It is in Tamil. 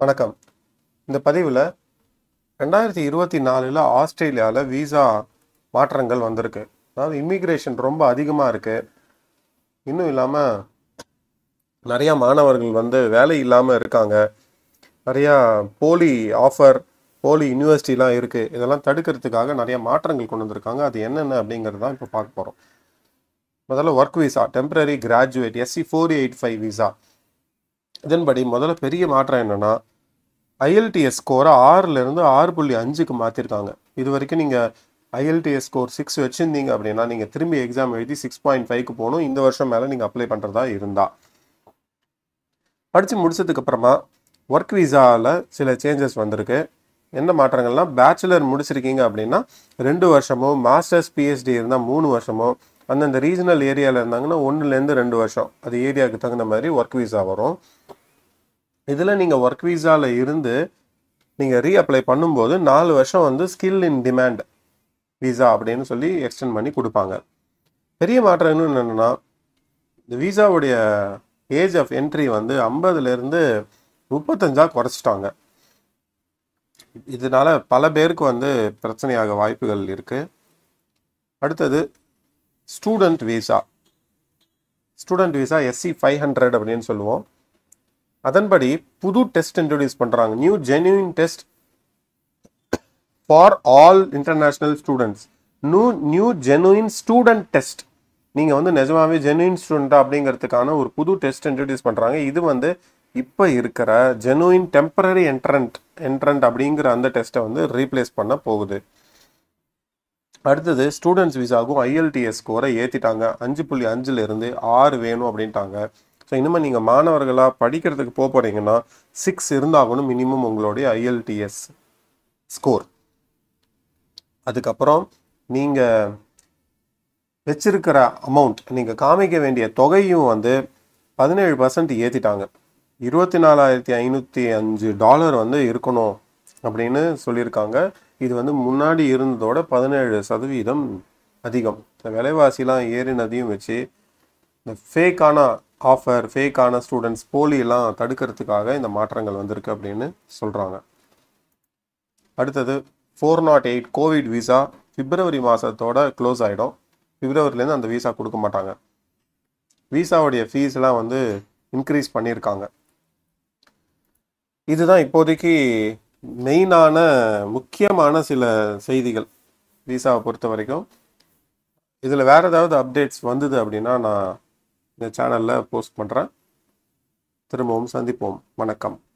வணக்கம் இந்த பதிவில் ரெண்டாயிரத்தி இருபத்தி நாலில் ஆஸ்திரேலியாவில் விசா மாற்றங்கள் வந்திருக்கு அதாவது இமிக்ரேஷன் ரொம்ப அதிகமாக இருக்குது இன்னும் இல்லாமல் நிறையா மாணவர்கள் வந்து வேலை இல்லாமல் இருக்காங்க நிறையா போலி ஆஃபர் போலி யூனிவர்சிட்டிலாம் இருக்குது இதெல்லாம் தடுக்கிறதுக்காக நிறைய மாற்றங்கள் கொண்டு வந்திருக்காங்க அது என்னென்ன அப்படிங்கிறது தான் இப்போ பார்க்க போகிறோம் முதல்ல work visa temporary graduate SC four eight five visa இதன்படி முதல்ல பெரிய மாற்றம் என்னன்னா ஐஎல்டிஎஸ் ஸ்கோரை ஆறுலேருந்து ஆறு புள்ளி அஞ்சுக்கு மாற்றிருக்காங்க இது வரைக்கும் நீங்கள் ஐஎல்டிஎஸ் ஸ்கோர் சிக்ஸ் வச்சுருந்தீங்க அப்படின்னா நீங்கள் திரும்பி எக்ஸாம் எழுதி சிக்ஸ் பாயிண்ட் ஃபைவ்க்கு போகணும் இந்த வருஷம் மேலே நீங்கள் அப்ளை பண்ணுறதா இருந்தா படித்து முடிச்சதுக்கு அப்புறமா ஒர்க் விசாவில் சில சேஞ்சஸ் வந்திருக்கு என்ன மாற்றங்கள்லாம் பேச்சுலர் முடிச்சிருக்கீங்க அப்படின்னா ரெண்டு வருஷமோ மாஸ்டர்ஸ் பிஹெச்டி இருந்தால் மூணு வருஷமோ அந்தந்த ரீஜனல் ஏரியாவில் இருந்தாங்கன்னா ஒன்றுலேருந்து ரெண்டு வருஷம் அது ஏரியாவுக்கு தகுந்த மாதிரி ஒர்க் விசா வரும் இதில் நீங்கள் ஒர்க் விசாவில் இருந்து நீங்கள் ரீஅப்ளை பண்ணும்போது நாலு வருஷம் வந்து ஸ்கில் இன் டிமாண்ட் விசா அப்படின்னு சொல்லி எக்ஸ்டெண்ட் பண்ணி கொடுப்பாங்க பெரிய மாற்றம் இன்னும் என்னென்னா இந்த விசாவுடைய ஏஜ் ஆஃப் என்ட்ரி வந்து ஐம்பதுலேருந்து முப்பத்தஞ்சா குறைச்சிட்டாங்க இதனால பல பேருக்கு வந்து பிரச்சனையாக வாய்ப்புகள் இருக்கு அடுத்தது student visa student visa SC five hundred அப்படின்னு சொல்லுவோம் அதன்படி புது டெஸ்ட் இன்ட்ரடியூஸ் பண்ணுறாங்க new genuine test for all international students new new genuine student test நீங்கள் வந்து நிஜமாவே ஜெனுயின் ஸ்டூடெண்ட்டா அப்படிங்கிறதுக்கான ஒரு புது டெஸ்ட் இன்ட்ரடியூஸ் பண்ணுறாங்க இது வந்து இப்போ இருக்கிற ஜெனுயின் டெம்பரரி என்ட்ரண்ட் என்ட்ரண்ட் அப்படிங்கிற அந்த டெஸ்ட்டை வந்து ரீப்ளேஸ் பண்ண போகுது அடுத்தது ஸ்டூடெண்ட்ஸ் விசாவுக்கும் ஐஎல்டிஎஸ் ஸ்கோரை ஏற்றிட்டாங்க அஞ்சு புள்ளி அஞ்சுல இருந்து ஆறு வேணும் அப்படின்ட்டாங்க ஸோ இனிமேல் நீங்கள் மாணவர்களாக படிக்கிறதுக்கு போக போகிறீங்கன்னா சிக்ஸ் இருந்தாகணும் மினிமம் உங்களுடைய ஐஎல்டிஎஸ் ஸ்கோர் அதுக்கப்புறம் நீங்கள் வச்சிருக்கிற அமௌண்ட் நீங்கள் காமிக்க வேண்டிய தொகையும் வந்து பதினேழு பர்சன்ட் ஏற்றிட்டாங்க இருபத்தி நாலாயிரத்தி ஐநூற்றி அஞ்சு டாலர் வந்து இருக்கணும் அப்படின்னு சொல்லியிருக்காங்க இது வந்து முன்னாடி இருந்ததோட பதினேழு சதவீதம் அதிகம் இந்த விலைவாசிலாம் ஏறினதையும் வச்சு இந்த ஃபேக்கான ஆஃபர் ஃபேக்கான ஸ்டூடெண்ட்ஸ் போலியெல்லாம் தடுக்கிறதுக்காக இந்த மாற்றங்கள் வந்திருக்கு அப்படின்னு சொல்கிறாங்க அடுத்தது four not eight covid visa பிப்ரவரி மாதத்தோட க்ளோஸ் ஆகிடும் பிப்ரவரிலேருந்து அந்த விசா கொடுக்க மாட்டாங்க விசாவுடைய ஃபீஸ்லாம் வந்து இன்க்ரீஸ் பண்ணியிருக்காங்க இதுதான் இப்போதைக்கு மெயினான முக்கியமான சில செய்திகள் விசாவை பொறுத்த வரைக்கும் இதில் வேறு ஏதாவது அப்டேட்ஸ் வந்தது அப்படின்னா நான் இந்த சேனலில் போஸ்ட் பண்ணுறேன் திரும்பவும் சந்திப்போம் வணக்கம்